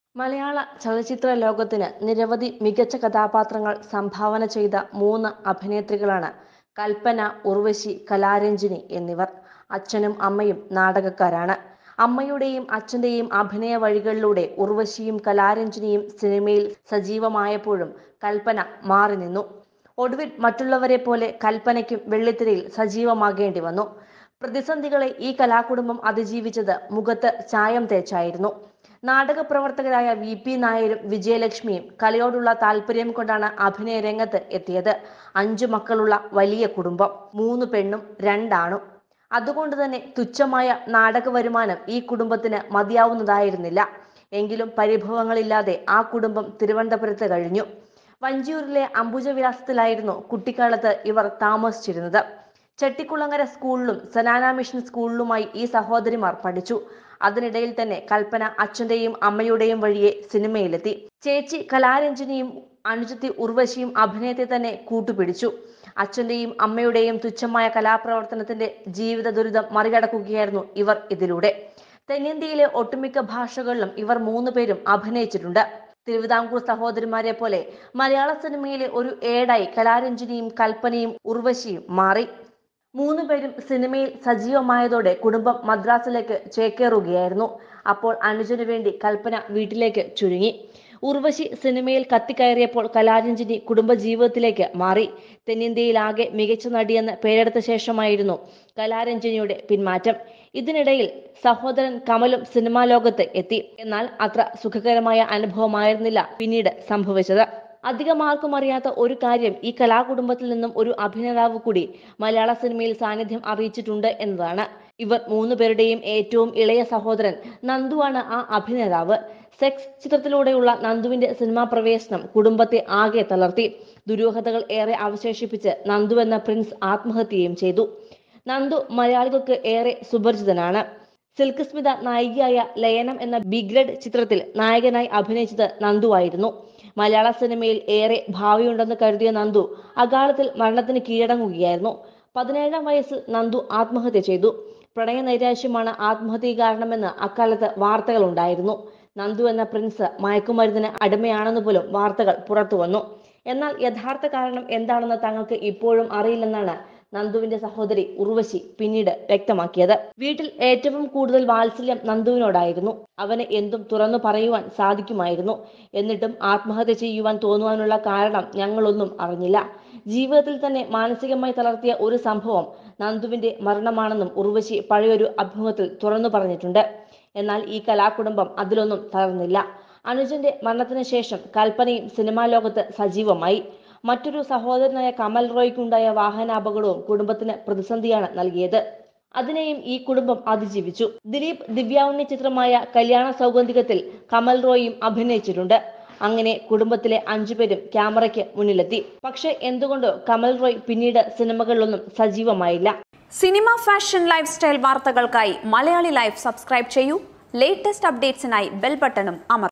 മലയാള ചലച്ചിത്ര ലോകത്തിന് നിരവധി മികച്ച കഥാപാത്രങ്ങൾ സംഭാവന ചെയ്ത മൂന്ന് അഭിനേത്രികളാണ് കൽപ്പന ഉർവശി കലാരഞ്ജിനി എന്നിവർ അച്ഛനും അമ്മയും നാടകക്കാരാണ് അമ്മയുടെയും അച്ഛന്റെയും അഭിനയ വഴികളിലൂടെ ഉർവശിയും കലാരഞ്ജിനിയും സിനിമയിൽ സജീവമായപ്പോഴും കൽപ്പന മാറി നിന്നു ഒടുവിൽ മറ്റുള്ളവരെ പോലെ കൽപ്പനയ്ക്കും വെള്ളിത്തിരയിൽ സജീവമാകേണ്ടി വന്നു പ്രതിസന്ധികളെ ഈ കലാകുടുംബം അതിജീവിച്ചത് മുഖത്ത് ചായം തേച്ചായിരുന്നു നാടക പ്രവർത്തകരായ വി പി നായരും വിജയലക്ഷ്മിയും കലയോടുള്ള താല്പര്യം കൊണ്ടാണ് അഭിനയ രംഗത്ത് എത്തിയത് അഞ്ചു മക്കളുള്ള വലിയ കുടുംബം മൂന്ന് പെണ്ണും രണ്ടാണും അതുകൊണ്ട് തന്നെ തുച്ഛമായ നാടക വരുമാനം ഈ കുടുംബത്തിന് മതിയാവുന്നതായിരുന്നില്ല എങ്കിലും പരിഭവങ്ങളില്ലാതെ ആ കുടുംബം തിരുവനന്തപുരത്ത് കഴിഞ്ഞു വഞ്ചിയൂരിലെ അംബുജവിലാസത്തിലായിരുന്നു കുട്ടിക്കാലത്ത് ഇവർ താമസിച്ചിരുന്നത് ചെട്ടിക്കുളങ്ങര സ്കൂളിലും സനാന മിഷൻ സ്കൂളിലുമായി ഈ സഹോദരിമാർ പഠിച്ചു അതിനിടയിൽ തന്നെ കൽപ്പന അച്ഛന്റെയും അമ്മയുടെയും വഴിയെ സിനിമയിലെത്തി ചേച്ചി കലാരഞ്ജനിയും അനുജത്തി ഉർവശിയും അഭിനയത്തെ തന്നെ കൂട്ടുപിടിച്ചു അച്ഛന്റെയും അമ്മയുടെയും തുച്ഛമായ കലാപ്രവർത്തനത്തിന്റെ ജീവിത ദുരിതം മറികടക്കുകയായിരുന്നു ഇവർ ഇതിലൂടെ തെന്നിന്ത്യയിലെ ഒട്ടുമിക്ക ഭാഷകളിലും ഇവർ മൂന്ന് പേരും അഭിനയിച്ചിട്ടുണ്ട് തിരുവിതാംകൂർ സഹോദരിമാരെ പോലെ മലയാള സിനിമയിലെ ഒരു ഏടായി കലാരഞ്ജനിയും കൽപ്പനയും ഉർവശിയും മാറി മൂന്ന് പേരും സിനിമയിൽ സജീവമായതോടെ കുടുംബം മദ്രാസിലേക്ക് ചേക്കേറുകയായിരുന്നു അപ്പോൾ അനുജനു വേണ്ടി കൽപ്പന വീട്ടിലേക്ക് ചുരുങ്ങി ഉർവശി സിനിമയിൽ കത്തിക്കയറിയപ്പോൾ കലാരഞ്ജിനി കുടുംബജീവിതത്തിലേക്ക് മാറി തെന്നിന്ത്യയിലാകെ മികച്ച നടിയെന്ന് പേരെടുത്ത ശേഷമായിരുന്നു കലാരഞ്ജിനിയുടെ പിന്മാറ്റം ഇതിനിടയിൽ സഹോദരൻ കമലും സിനിമാ ലോകത്ത് എത്തി എന്നാൽ അത്ര സുഖകരമായ അനുഭവമായിരുന്നില്ല പിന്നീട് സംഭവിച്ചത് അധികം ആർക്കും അറിയാത്ത ഒരു കാര്യം ഈ കലാകുടുംബത്തിൽ നിന്നും ഒരു അഭിനേതാവ് കൂടി മലയാള സിനിമയിൽ സാന്നിധ്യം അറിയിച്ചിട്ടുണ്ട് എന്നതാണ് ഇവർ മൂന്ന് പേരുടെയും ഏറ്റവും ഇളയ സഹോദരൻ നന്ദുവാണ് ആ അഭിനേതാവ് സെക്സ് ചിത്രത്തിലൂടെയുള്ള നന്ദുവിന്റെ സിനിമാ പ്രവേശനം കുടുംബത്തെ ആകെ തളർത്തി ദുരൂഹതകൾ ഏറെ അവശേഷിപ്പിച്ച് നന്ദു എന്ന പ്രിൻസ് ആത്മഹത്യയും ചെയ്തു നന്ദു മലയാളികൾക്ക് ഏറെ സുപരിചിതനാണ് സിൽക്ക് സ്മിത നായികയായ ലയനം എന്ന ബിഗ്രഡ് ചിത്രത്തിൽ നായകനായി അഭിനയിച്ചത് നന്ദുവായിരുന്നു മലയാള സിനിമയിൽ ഏറെ ഭാവിയുണ്ടെന്ന് കരുതിയ നന്ദു അകാലത്തിൽ മരണത്തിന് കീഴടങ്ങുകയായിരുന്നു പതിനേഴാം വയസ്സിൽ നന്ദു ആത്മഹത്യ ചെയ്തു പ്രണയ നൈരാശ്യമാണ് ആത്മഹത്യ കാരണമെന്ന് അക്കാലത്ത് വാർത്തകൾ ഉണ്ടായിരുന്നു നന്ദു എന്ന പ്രിൻസ് മയക്കുമരുന്നിന് അടിമയാണെന്ന് പോലും വാർത്തകൾ പുറത്തു വന്നു എന്നാൽ യഥാർത്ഥ കാരണം എന്താണെന്ന് തങ്ങൾക്ക് ഇപ്പോഴും അറിയില്ലെന്നാണ് നന്ദുവിന്റെ സഹോദരി ഉർവശി പിന്നീട് വ്യക്തമാക്കിയത് വീട്ടിൽ ഏറ്റവും കൂടുതൽ വാത്സല്യം നന്ദുവിനോടായിരുന്നു അവന് എന്തും തുറന്നു പറയുവാൻ സാധിക്കുമായിരുന്നു എന്നിട്ടും ആത്മഹത്യ ചെയ്യുവാൻ തോന്നുവാനുള്ള കാരണം ഞങ്ങളൊന്നും അറിഞ്ഞില്ല ജീവിതത്തിൽ തന്നെ മാനസികമായി തളർത്തിയ ഒരു സംഭവം നന്ദുവിന്റെ മരണമാണെന്നും ഉർവശി പഴയൊരു അഭിമുഖത്തിൽ തുറന്നു പറഞ്ഞിട്ടുണ്ട് എന്നാൽ ഈ കലാകുടുംബം അതിലൊന്നും തളർന്നില്ല അനുജന്റെ മരണത്തിന് ശേഷം കൽപ്പനയും സിനിമാ ലോകത്ത് സജീവമായി മറ്റൊരു സഹോദരനായ കമൽ റോയ്ക്കുണ്ടായ വാഹനാപകടവും കുടുംബത്തിന് പ്രതിസന്ധിയാണ് നൽകിയത് അതിനെയും ഈ കുടുംബം അതിജീവിച്ചു ദിലീപ് ദിവ്യാവുണ്ണി ചിത്രമായ കല്യാണ സൗഗന്ധികത്തിൽ കമൽ റോയും അഭിനയിച്ചിട്ടുണ്ട് അങ്ങനെ കുടുംബത്തിലെ അഞ്ചുപേരും ക്യാമറയ്ക്ക് മുന്നിലെത്തി പക്ഷെ എന്തുകൊണ്ടോ കമൽ റോയ് പിന്നീട് സിനിമകളിലൊന്നും സജീവമായില്ല സിനിമ ഫാഷൻ ലൈഫ് സ്റ്റൈൽ വാർത്തകൾക്കായി മലയാളി ലൈഫ് സബ്സ്ക്രൈബ് ചെയ്യൂ ലേറ്റസ്റ്റ് അപ്ഡേറ്റ്സിനായി ബെൽ ബട്ടണും അമർ